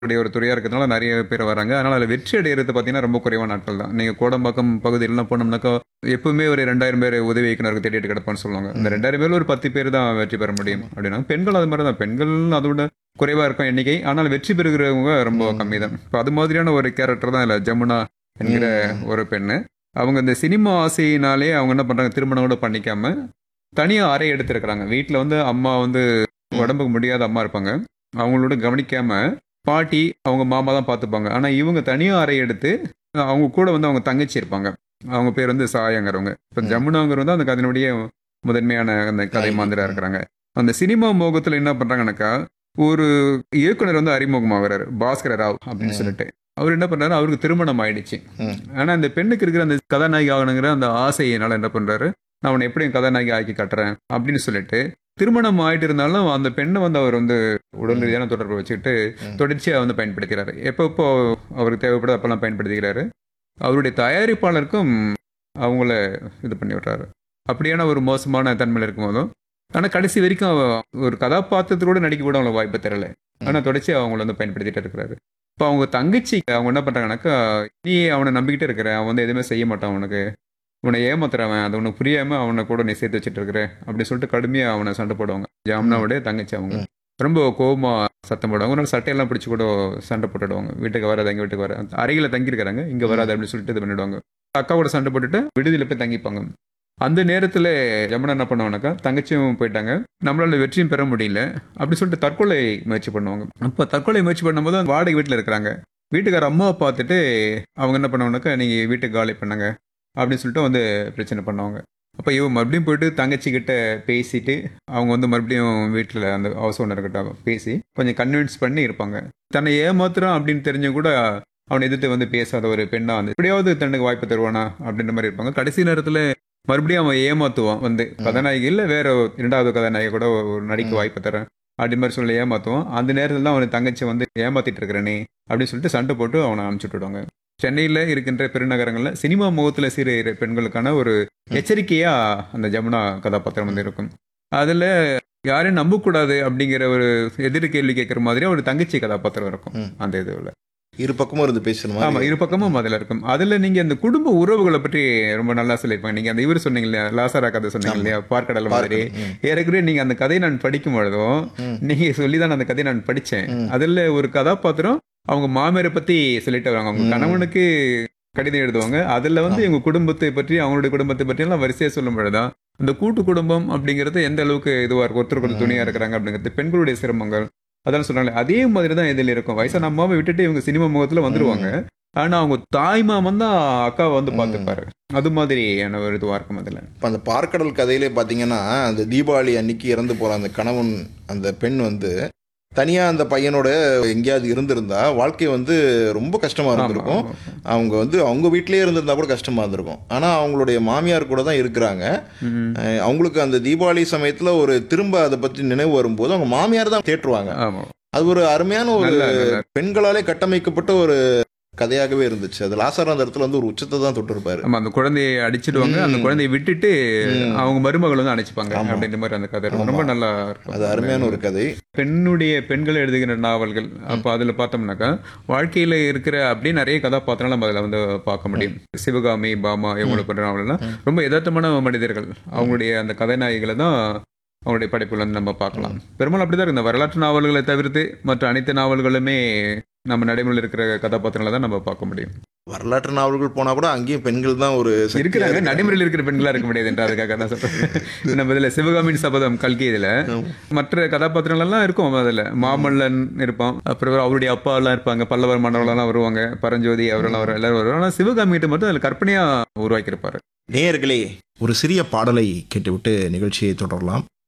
உடைய ஒரு துறையா இருக்கிறதுனால நிறைய பேர் வராங்க அதனால அதில் வெற்றி அடையிறது பார்த்தீங்கன்னா ரொம்ப குறைவான நாட்கள் தான் நீங்கள் கோடம்பாக்கம் பகுதியிலாம் போனோம்னாக்கா எப்பவுமே ஒரு ரெண்டாயிரம் பேர் உதவி இயக்குனருக்கு தேடிட்டு கிடப்பான்னு சொல்லுவாங்க இந்த ரெண்டாயிரம் பேர் ஒரு பத்து பேர் தான் வெற்றி பெற முடியும் அப்படின்னா பெண்கள் அது மாதிரி தான் பெண்கள் அதோட குறைவா இருக்கும் எண்ணிக்கை ஆனால் வெற்றி பெறுகிறவங்க ரொம்ப கம்மி தான் இப்போ அது மாதிரியான ஒரு கேரக்டர் தான் இல்லை ஜமுனா என்கிற ஒரு பெண்ணு அவங்க இந்த சினிமா ஆசையினாலே அவங்க என்ன பண்றாங்க திருமணம் கூட பண்ணிக்காம தனியா அறை எடுத்திருக்கிறாங்க வீட்டில் வந்து அம்மா வந்து உடம்புக்கு முடியாத அம்மா இருப்பாங்க அவங்களோட கவனிக்காம பாட்டி அவங்க மாமா தான் பார்த்துப்பாங்க ஆனா இவங்க தனியா அறை எடுத்து அவங்க கூட வந்து அவங்க தங்கச்சி இருப்பாங்க அவங்க பேர் வந்து சாயங்கிறவங்க இப்போ ஜமுனாங்கிறவங்க தான் அந்த கதையினுடைய முதன்மையான அந்த கதை மாந்திரா இருக்கிறாங்க அந்த சினிமா மோகத்துல என்ன பண்றாங்கன்னாக்கா ஒரு இயக்குனர் வந்து அறிமுகமாகிறாரு பாஸ்கர ராவ் அப்படின்னு சொல்லிட்டு அவர் என்ன பண்றாரு அவருக்கு திருமணம் ஆயிடுச்சு ம். ஆனா அந்த பெண்ணுக்கு இருக்கிற அந்த கதாநாயகி ஆகணுங்கிற அந்த ஆசையினால என்ன பண்றாரு நான் அவனை எப்படியும் கதாநாயகி ஆக்கி கட்டுறேன் அப்படின்னு சொல்லிட்டு திருமணம் ஆயிட்டு இருந்தாலும் அந்த பெண்ணை வந்து அவர் வந்து உடல் ரீதியான தொடர்பு வச்சுக்கிட்டு ம். தொடர்ச்சியாக வந்து பயன்படுத்துகிறாரு எப்பப்போ அவருக்கு தேவைப்படுது அப்பெல்லாம் பயன்படுத்திக்கிறாரு அவருடைய தயாரிப்பாளருக்கும் அவங்கள இது பண்ணி விடுறாரு அப்படியான ஒரு மோசமான தன்மையில் இருக்கும்போதும் ஆனால் கடைசி வரைக்கும் அவ ஒரு கதாபாத்திரத்தோட நடிக்க கூட அவங்களுக்கு வாய்ப்பு தரல ஆனால் தொடர்ச்சி அவங்கள வந்து பயன்படுத்திட்டு இருக்கிறாரு இப்போ அவங்க தங்கச்சி அவங்க என்ன பண்ணுறாங்கனாக்கா நீ அவனை நம்பிக்கிட்டே இருக்கிற அவன் வந்து எதுவுமே செய்ய மாட்டான் அவனுக்கு உன்னை ஏமாத்துறவன் அது உனக்கு புரியாம அவனை கூட நீ சேர்த்து வச்சுட்டு இருக்கிற அப்படின்னு சொல்லிட்டு கடுமையா அவனை சண்டை போடுவாங்க ஜாம்னாவுடைய தங்கச்சி அவங்க ம். ரொம்ப கோபமா சத்தம் போடுவாங்க ஒரு நாள் சட்டையெல்லாம் பிடிச்சி கூட சண்டை போட்டுடுவாங்க வீட்டுக்கு வராது எங்க வீட்டுக்கு வர அருகில தங்கியிருக்கிறாங்க இங்க வராது அப்படின்னு சொல்லிட்டு இது பண்ணிடுவாங்க அக்காவோட சண்டை போட்டுட்டு விடுதியில போய் தங்கிப்பாங்க அந்த நேரத்துல ஜமுனா என்ன பண்ணுவாங்கனாக்கா தங்கச்சியும் போயிட்டாங்க நம்மளால வெற்றியும் பெற முடியல அப்படி சொல்லிட்டு தற்கொலை முயற்சி பண்ணுவாங்க அப்போ தற்கொலை முயற்சி பண்ணும்போது அந்த வாடகை வீட்டில் இருக்கிறாங்க வீட்டுக்கார அம்மாவை பார்த்துட்டு அவங்க என்ன பண்ணுவாங்கனாக்கா நீங்க வீட்டுக்கு காலி பண்ணுங்க அப்படின்னு சொல்லிட்டு வந்து பிரச்சனை பண்ணுவாங்க அப்போ இவன் மறுபடியும் போயிட்டு தங்கச்சி கிட்ட பேசிட்டு அவங்க வந்து மறுபடியும் வீட்டில் அந்த ஹவுஸ் ஓனர்கிட்ட பேசி கொஞ்சம் கன்வின்ஸ் பண்ணி இருப்பாங்க தன்னை ஏமாத்துறான் அப்படின்னு தெரிஞ்சு கூட அவனை எதிர்த்து வந்து பேசாத ஒரு பெண்ணா வந்து எப்படியாவது தன்னுக்கு வாய்ப்பு தருவானா அப்படின்ற மாதிரி இருப்பாங்க கடைசி நேரத்தில் மறுபடியும் அவன் ஏமாத்துவான் வந்து கதாநாயகி இல்லை வேற ஒரு இரண்டாவது கதாநாயகி கூட ஒரு நடிக்க ம். வாய்ப்பு தரேன் அப்படி மாதிரி சொல்லி ஏமாத்துவான் அந்த நேரத்தில் தான் அவன் தங்கச்சி வந்து ஏமாத்திட்டு இருக்கிறனே அப்படின்னு சொல்லிட்டு சண்டை போட்டு அவனை அனுப்பிச்சுட்டு விடுவாங்க சென்னையில் இருக்கின்ற பெருநகரங்களில் சினிமா முகத்தில் சீர பெண்களுக்கான ஒரு எச்சரிக்கையா அந்த ஜமுனா கதாபாத்திரம் வந்து இருக்கும் அதுல யாரையும் நம்பக்கூடாது அப்படிங்கிற ஒரு எதிர் கேள்வி கேட்கிற மாதிரி ஒரு தங்கச்சி கதாபாத்திரம் இருக்கும் ம். அந்த இதுல இரு பக்கமும் இருந்து பேசணுமா ஆமா இரு பக்கமும் அதுல இருக்கும் அதுல நீங்க அந்த குடும்ப உறவுகளை பற்றி ரொம்ப நல்லா சொல்லியிருப்பாங்க நீங்க அந்த இவர் சொன்னீங்க இல்லையா லாசாரா கதை சொன்னீங்க ஆமா. இல்லையா பார்க்கடல் மாதிரி ம், ஏறக்குறைய நீங்க அந்த கதையை நான் படிக்கும் பொழுதும் ம், நீங்க சொல்லிதான் அந்த கதையை நான் படிச்சேன் ம். அதுல ஒரு கதாபாத்திரம் அவங்க மாமியாரை பத்தி சொல்லிட்டு வராங்க அவங்க ம். கணவனுக்கு கடிதம் எழுதுவாங்க அதுல வந்து இவங்க குடும்பத்தை பற்றி அவங்களுடைய குடும்பத்தை பற்றி எல்லாம் வரிசையா சொல்லும் பொழுதுதான் அந்த கூட்டு குடும்பம் அப்படிங்கிறது எந்த அளவுக்கு இதுவா இருக்கு ஒருத்தருக்கு ஒருத்தர் துணியா இருக்கிறாங்க அப்படிங்கிறது பெண்களுடைய சிரமங்கள் அதான் சொல்றாங்க அதே மாதிரி தான் இதில் இருக்கும் வயசான அம்மாவை விட்டுட்டு இவங்க சினிமா முகத்துல வந்துருவாங்க ஆனா அவங்க தாய் மாமன் தான் அக்காவை வந்து ம். பார்த்துப்பாரு அது மாதிரியான ஒரு இதுவா இருக்கும் அதுல இப்போ அந்த பார்க்கடல் கதையிலே பார்த்தீங்கன்னா அந்த தீபாவளி அன்னைக்கு இறந்து போகிற அந்த கணவன் அந்த பெண் வந்து தனியாக அந்த பையனோட எங்கேயாவது இருந்திருந்தா வாழ்க்கை வந்து ரொம்ப கஷ்டமாக ஆமா, இருந்திருக்கும் ஆமா. அவங்க வந்து அவங்க வீட்டிலேயே இருந்திருந்தா கூட கஷ்டமாக இருந்திருக்கும் ஆனால் அவங்களுடைய மாமியார் கூட தான் இருக்கிறாங்க ம். அஹ் அவங்களுக்கு அந்த தீபாவளி சமயத்தில் ஒரு திரும்ப அதை பற்றி நினைவு வரும்போது அவங்க மாமியார் தான் தேற்றுவாங்க ஆமா அது ஒரு அருமையான ஒரு நல்ல நல்ல பெண்களாலே கட்டமைக்கப்பட்ட ஒரு கதையாகவே இருந்துச்சு அது லாசார் அந்த இடத்துல வந்து ஒரு உச்சத்தை தான் தொட்டிருப்பாரு ஆமா அந்த குழந்தையை அடிச்சிடுவாங்க அந்த ம். குழந்தையை விட்டுட்டு ம். அவங்க மருமகள் வந்து அணைச்சிப்பாங்க ஆமா. அப்படின்ற மாதிரி அந்த கதை இருக்கும். ஆமா. ரொம்ப நல்லா இருக்கும் அது அருமையான ஒரு கதை பெண்ணுடைய பெண்கள் எழுதுகிற நாவல்கள் அப்போ அதில் பார்த்தோம்னாக்கா வாழ்க்கையில் இருக்கிற அப்படியே நிறைய கதாபாத்திரம் நம்ம அதில் வந்து பார்க்க முடியும் சிவகாமி பாமா இவங்களை பண்ற நாவல்லாம் ம். ரொம்ப யதார்த்தமான மனிதர்கள் அவங்களுடைய அந்த கதாநாயகிகளை தான் அவங்களுடைய படைப்புல வந்து நம்ம பார்க்கலாம் பெரும்பாலும் அப்படிதான் இருக்கு இந்த வரலாற்று நாவல்களை தவிர்த்து மற்ற அனைத்து நாவல்களுமே நம்ம நடைமுறையில் இருக்கிற கதாபாத்திரங்களை தான் நம்ம பார்க்க முடியும் வரலாற்று நாவல்கள் போனா கூட அங்கேயும் பெண்கள் தான் ஒரு சக்தியா இருக்கிறாங்க இருக்காங்க. நடைமுறையில் இருக்கிற பெண்களா இருக்க முடியாது என்று அதுக்காக தான் சொல்றேன் நம்ம இதுல சிவகாமியின் சபதம் கல்கி இதுல ஆமா. மற்ற கதாபாத்திரங்கள் எல்லாம் இருக்கும் அதுல மாமல்லன் இருப்பான் அப்புறம் அவருடைய அப்பா எல்லாம் இருப்பாங்க பல்லவர் மன்னர்கள்லாம் வருவாங்க பரஞ்சோதி அவரெல்லாம் வரும் எல்லாரும் வருவாங்க ஆனா சிவகாமி கிட்ட மட்டும் அதுல கற்பனையா உருவாக்கியிருப்பாரு நேயர்களே ஒரு சிறிய பாடலை கேட்டுவிட்டு நிகழ்ச்சியை தொடரலாம்